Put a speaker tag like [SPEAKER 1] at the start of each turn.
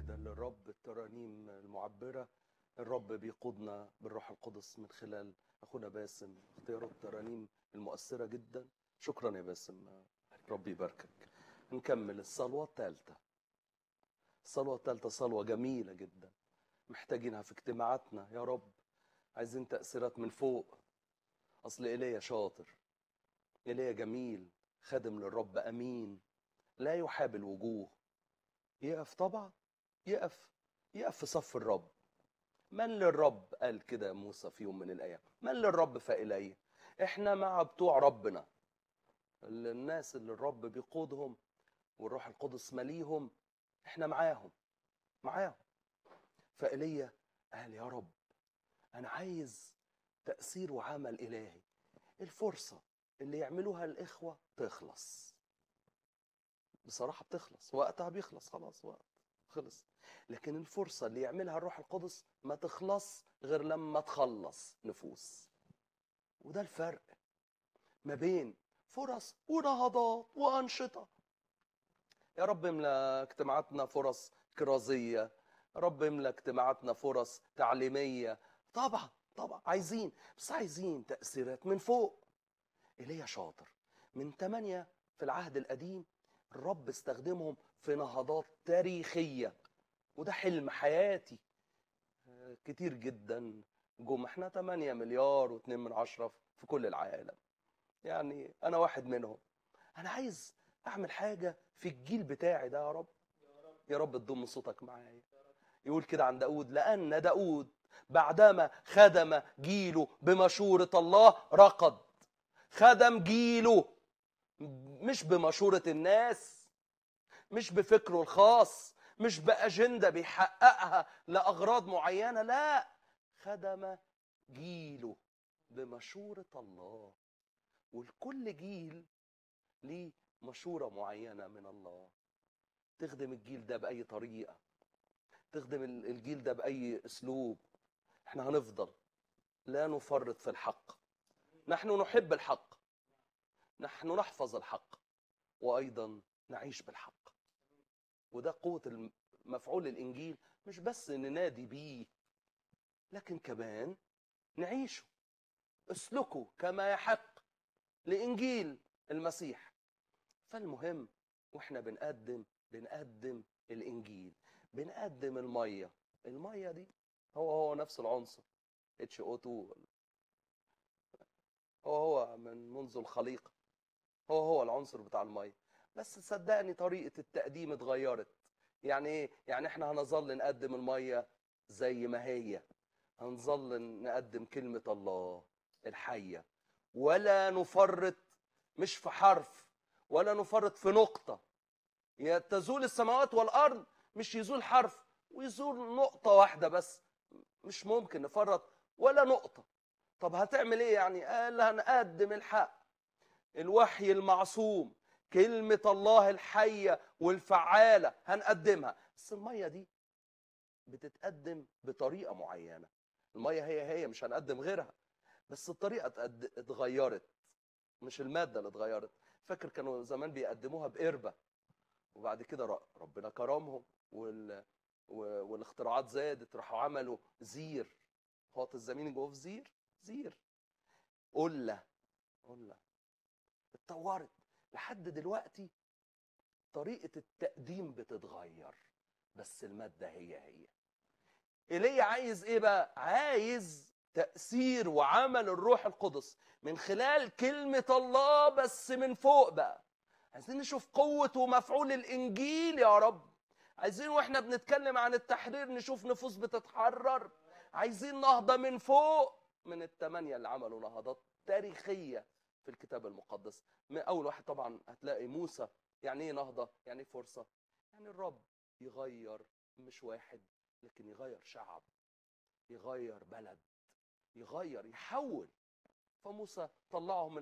[SPEAKER 1] جدا للرب الترانيم المعبرة الرب بيقودنا بالروح القدس من خلال أخونا باسم اختيارات الترانيم المؤثرة جدا شكرا يا باسم ربي يباركك نكمل الصلوة الثالثة الصلوة الثالثة صلوة جميلة جدا محتاجينها في اجتماعاتنا يا رب عايزين تأثيرات من فوق أصل إيليا شاطر إيليا جميل خادم للرب أمين لا يحاب الوجوه يقف طبعا يقف يقف في صف الرب من للرب قال كده موسى في يوم من الايام من للرب فإلي احنا مع بتوع ربنا الناس اللي الرب بيقودهم والروح القدس مليهم احنا معاهم معاهم فإيليا قال يا رب انا عايز تأثير وعمل إلهي الفرصة اللي يعملوها الإخوة تخلص بصراحة بتخلص وقتها بيخلص خلاص وقت خلص لكن الفرصة اللي يعملها الروح القدس ما تخلص غير لما تخلص نفوس وده الفرق ما بين فرص ونهضات وأنشطة يا رب املى اجتماعاتنا فرص كرازية يا رب املى اجتماعاتنا فرص تعليمية طبعا طبعا عايزين بس عايزين تأثيرات من فوق ايليا شاطر من ثمانية في العهد القديم الرب استخدمهم في نهضات تاريخية وده حلم حياتي آه، كتير جدا جم احنا 8 مليار و2 من عشرة في كل العالم يعني انا واحد منهم انا عايز اعمل حاجة في الجيل بتاعي ده يا رب يا رب تضم صوتك معايا يقول كده عن داود لأن داود بعدما خدم جيله بمشورة الله رقد خدم جيله مش بمشورة الناس مش بفكره الخاص مش بأجندة بيحققها لأغراض معينة لا خدم جيله بمشورة الله والكل جيل ليه مشورة معينة من الله تخدم الجيل ده بأي طريقة تخدم ال- الجيل ده بأي أسلوب احنا هنفضل لا نفرط في الحق نحن نحب الحق نحن نحفظ الحق وأيضا نعيش بالحق وده قوة الم- مفعول الإنجيل مش بس ننادي بيه لكن كمان نعيشه اسلكوا كما يحق لإنجيل المسيح فالمهم واحنا بنقدم بنقدم الإنجيل بنقدم المية المية دي هو هو نفس العنصر H2O هو هو من منذ الخليقة هو هو العنصر بتاع المية بس صدقني طريقة التقديم اتغيرت يعني ايه يعني احنا هنظل نقدم المية زي ما هي هنظل نقدم كلمة الله الحية ولا نفرط مش في حرف ولا نفرط في نقطة يا تزول السماوات والأرض مش يزول حرف ويزول نقطة واحدة بس مش ممكن نفرط ولا نقطة طب هتعمل ايه يعني قال هنقدم الحق الوحي المعصوم كلمة الله الحية والفعالة هنقدمها بس المية دي بتتقدم بطريقة معينة المية هي هي مش هنقدم غيرها بس الطريقة اتقد- اتغيرت مش المادة اللي اتغيرت فاكر كانوا زمان بيقدموها بقربة وبعد كده ر- ربنا كرمهم وال... و- والاختراعات زادت راحوا عملوا زير خاط الزمين جوه في زير زير قلة قلة اتطورت لحد دلوقتي طريقة التقديم بتتغير بس المادة هي هي ايليا عايز ايه بقى عايز تأثير وعمل الروح القدس من خلال كلمة الله بس من فوق بقى عايزين نشوف قوة ومفعول الإنجيل يا رب عايزين واحنا بنتكلم عن التحرير نشوف نفوس بتتحرر عايزين نهضة من فوق من الثمانية اللي عملوا نهضات تاريخية في الكتاب المقدس من أول واحد طبعا هتلاقي موسى يعني ايه نهضة يعني ايه فرصة يعني الرب يغير مش واحد لكن يغير شعب يغير بلد يغير يحول فموسى طلعهم من